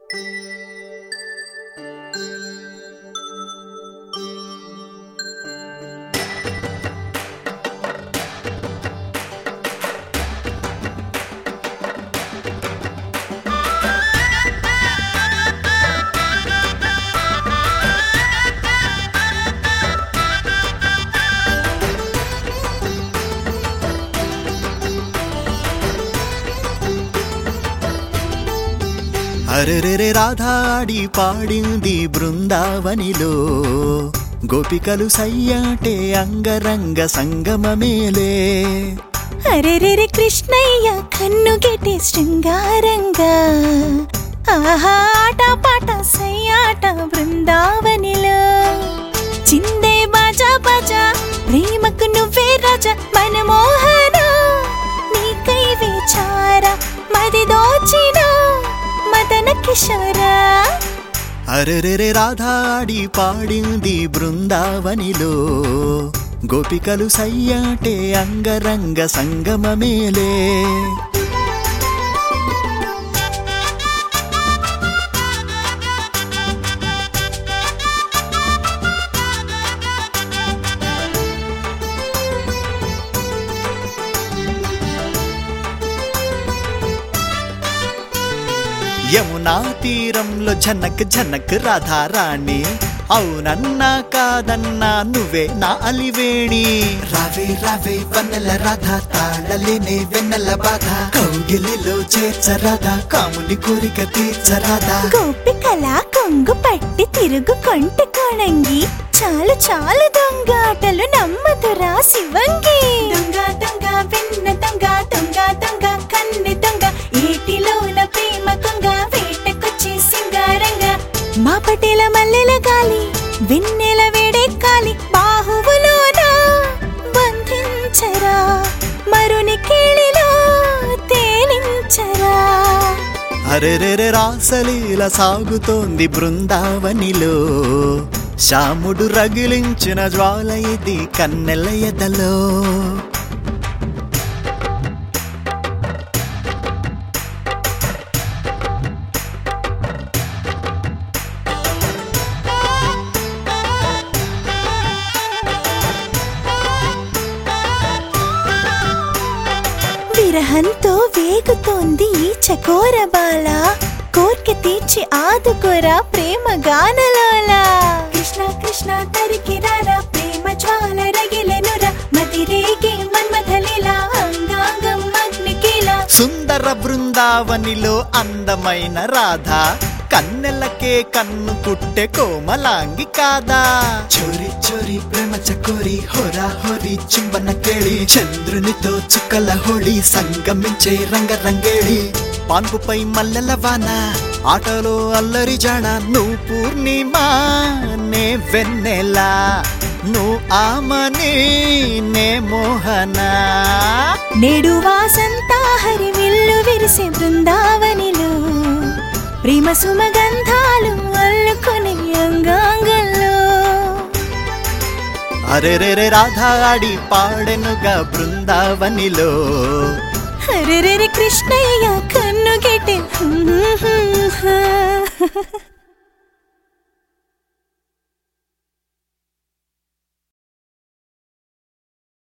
అరెరెరె రాధాడి పాడింది బృందావనిలో గోపికలు సయ్యాటే అంగరంగ సంగమమేలే అరెరెరె కృష్ణయ్య కన్ను గెటి శృంగారంగా ఆహా ఆట పాట సయ్యాట బృందావనిలో చిందే బాజా బాజా ప్రేమకు నువ్వే రాజా మనమోహన నీకై విచార మది దోచిన మదన కిషోరా అరెరెరె రాధాడి పాడింది బృందావనిలో గోపికలు సయ్యాటే అంగరంగ సంగమమేలే యమునా తీరంలో జనక్ జనక్ రాధారాణి అవునన్నా కాదన్నా నువ్వే నా అలివేణి రావే రావే వన్నెల రాధా తాళలేనే వెన్నెల బాధ కౌగిలిలో చేర్చరాధా కాముని కోరిక తీర్చరాధా గోపికల కొంగు పట్టి తిరుగు కొంటి కొణంగి చాలు చాలు దొంగాటలు నమ్మదురా శివంగి దొంగ దొంగ వెన్న దొంగ దొంగ దొంగ కన్నె దొంగ ఏటిలోన ప్రేమ కొంగ వేటకొచ్చి సింగారంగా మా పటేల మల్లెల గాలి వెన్నెల వేడెక్కాలి బాహువులోన బంధించరా మరుని కేళిలో తేలించరా అరెరెరె రాసలీల సాగుతోంది బృందావనిలో శాముడు రగిలించిన జ్వాల ఇది కన్నెల ఎదలో విరహంతో వేగుతోంది ఈ చకోర బాల కోర్కె తీర్చి ఆదుకోరా ప్రేమ గానలోలా కృష్ణ కృష్ణ తరికి రారా ప్రేమ జ్వాల రగిలెనురా మది రేగే మన్మథలీలా అంగాంగం అగ్నికీలా సుందర బృందావనిలో అందమైన రాధ కన్నెలకే కన్ను కుట్టె కోమలాంగి కాదా చోరి చోరి ప్రేమ చకోరి హోరా హోరి చుంబన కేళి చంద్రునితో చుక్కల హోళి సంగమించే రంగ రంగేళి పాన్పుపై మల్లెల వాన ఆటలో అల్లరి జాణ నువ్వు పూర్ణిమ నే వెన్నెలా నువ్వు ఆమని నే మోహనా నేడు వాసంతా హరివిల్లు విరిసే బృందావనిలో ప్రేమ సుమగంధాలు అల్లుకొని అంగాంగంలో అరెరెరె రాధాడి పాడెనుగా బృందావనిలో హరిరి కృష్ణయ్య కన్ను గిటే